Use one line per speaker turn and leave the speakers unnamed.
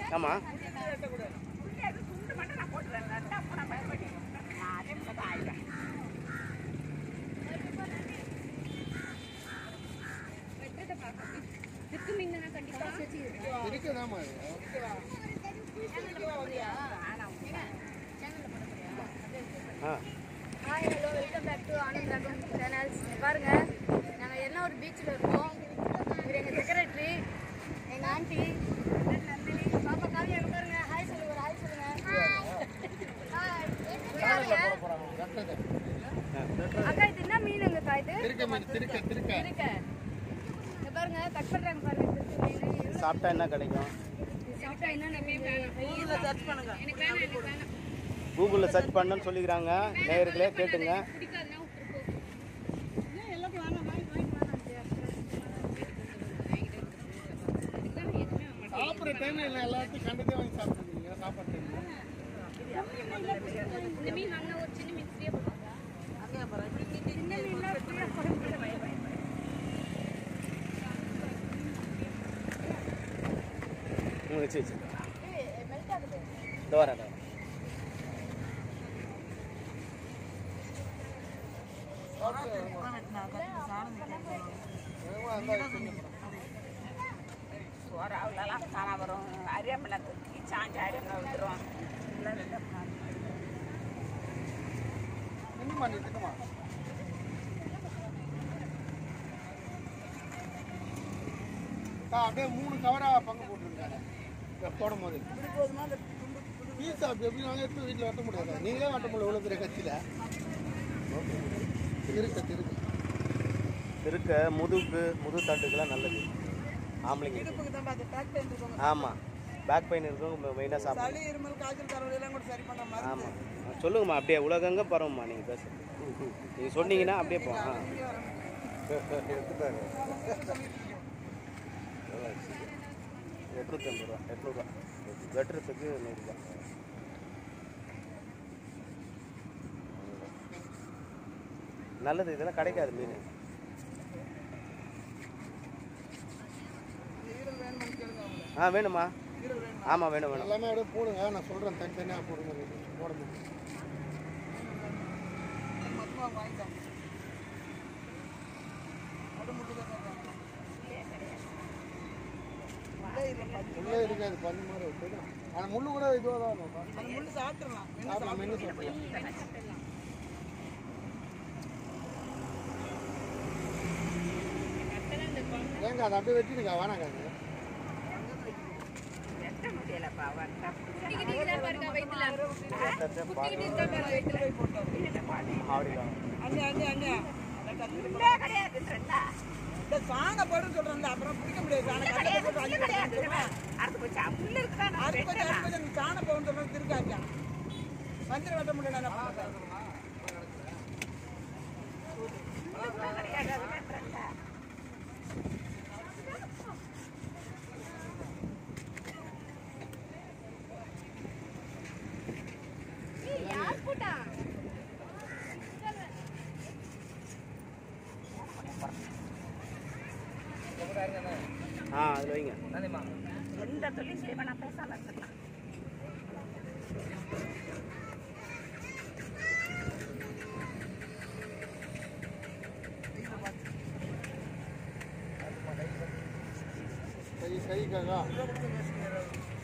ஆமாம்
இருக்குதாம்மா
ஆ
hi hello welcome back to Anand Raagam channels பாருங்க நாங்கள் என்ன ஒரு பீச்சில் இருக்கோம் இவர் எங்கள் செக்ரட்டரி எங்கள் ஆண்டி பாப்பா காவியா இங்க பாருங்க ஹாய் சொல்லுங்க ஒரு ஹாய் சொல்லுங்க ஹாய் அக்கா இது என்ன மீனுங்கக்கா இது
திருக்க மீன் திருக்க திருக்க
இருக்க இங்க பாருங்க கட் பண்றாங்க பாருங்க திருப்பி மீன்
சாப்பிட்டா என்ன கிடைக்கும்
சாப்பிட்டா என்னென்ன மீன் வேணும் சர்ச் பண்ணுங்க எனக்கு வேணாம் எனக்கு வேணாம்
கூகுளில் சர்ச் பண்ணுன்னு சொல்லிக்கிறாங்க நேயர்களே கேட்டுங்க
பிடிக்காதுன்னா விட்டுருப்போம்
சாப்பிட்ற டைம்ல இல்லை எல்லாத்தையும் கண்டதே வாங்கி சாப்பிடுறீங்க சாப்பாடு டைம்ல
இந்த மீன் வாங்கினா ஒரு சின்ன மீன் ஃப்ரீயா போடுவாங்க சின்ன மீன்லாம் ஃப்ரீயா போட முடியல
ம் வச்சு வச்சு
மெல்ட் ஆகுது
இந்த வரேன் இந்த வரேன்.
சோறாவுலலாம் காணா வரும் அரியமில்லை தூக்கி சாஞ்சு அரியமில்லை விட்டுரும்
இன்னுமா நீ திட்டுமா அப்படியே மூணு கவரா பங்கு போட்டுருக்காங்க இதை போடும் போது பீஸா எப்படி நாங்கள் எடுத்து வீட்டில் வெட்ட முடியாது நீங்களே வெட்ட முடியல இவ்வளோ பெரிய கட்சியில் இருக்கு இருக்கு
திருக்க முதுகு முது தண்டுக்கெல்லாம் நல்லது ஆம்பளைங்க ஆமாம் பேக் பெயின் இருக்கவங்க மெயினாக சாப்பிடுங்க
இருமல் காய்ச்சல் தரவெல்லாம் கூட சரி பண்ண மாதிரி
ஆமாம் சொல்லுங்கம்மா அப்படியே உலகங்க பரவும்மா நீங்கள் பேச நீங்கள் சொன்னீங்கன்னா அப்படியே போ ஆ எட்நூற்றி ஐம்பது ரூபா எட்நூறுவா வெட்டுறதுக்கு நூறுரூவா நல்லது இதெல்லாம் கிடைக்காது மீன் ஆ வேணுமா ஆமாம் வேணும் வேணும்
எல்லாமே அப்படியே போடுங்க நான் சொல்கிறேன் தனித்தனியாக போடுங்க போடுங்க உள்ளே இருக்காது பண்ணி மாதிரி விட்டு ஆனால் முள்ளு கூட இதுவாக தான் இருக்கும்
முள்ளு சாப்பிட்டுலாம்
சாப்பிடலாம் மென்று சாப்பிடலாம் ஏங்க அதை அப்படியே வெட்டிடுங்க வேணாங்க அது
வெட்ட முடியலப்பா வட்டா
குட்டிக்கிட்டீங்களா பாருங்க வயித்துல குட்டிக்கிட்டு இருக்கா பாருங்க வயித்துல
ஆடிக்கலாம்
அண்ணே அண்ணே அண்ணே இல்லே கிடையாது ரெண்டா இந்த சாண போடுன்னு சொல்றேன் அப்புறம் பிடிக்க முடியாது சாண கிடையாது கிடையாது அறுத்து போச்சா புல்லு இருக்குதா அறுத்து போச்சு அறுத்து போச்சு நீ சாண போடுன்னு சொல்றது திருக்காச்சா மந்திர வெட்ட முடியல என்ன பண்ணுறது கிடையாது அது வெட்டுறேன்டா
ஏய், யார் போட்டா
ஆ அதில் வைங்க
எந்த தொழில் செய்ய வேணாம் பேசாம இருக்கலாம்
கை கைக்காக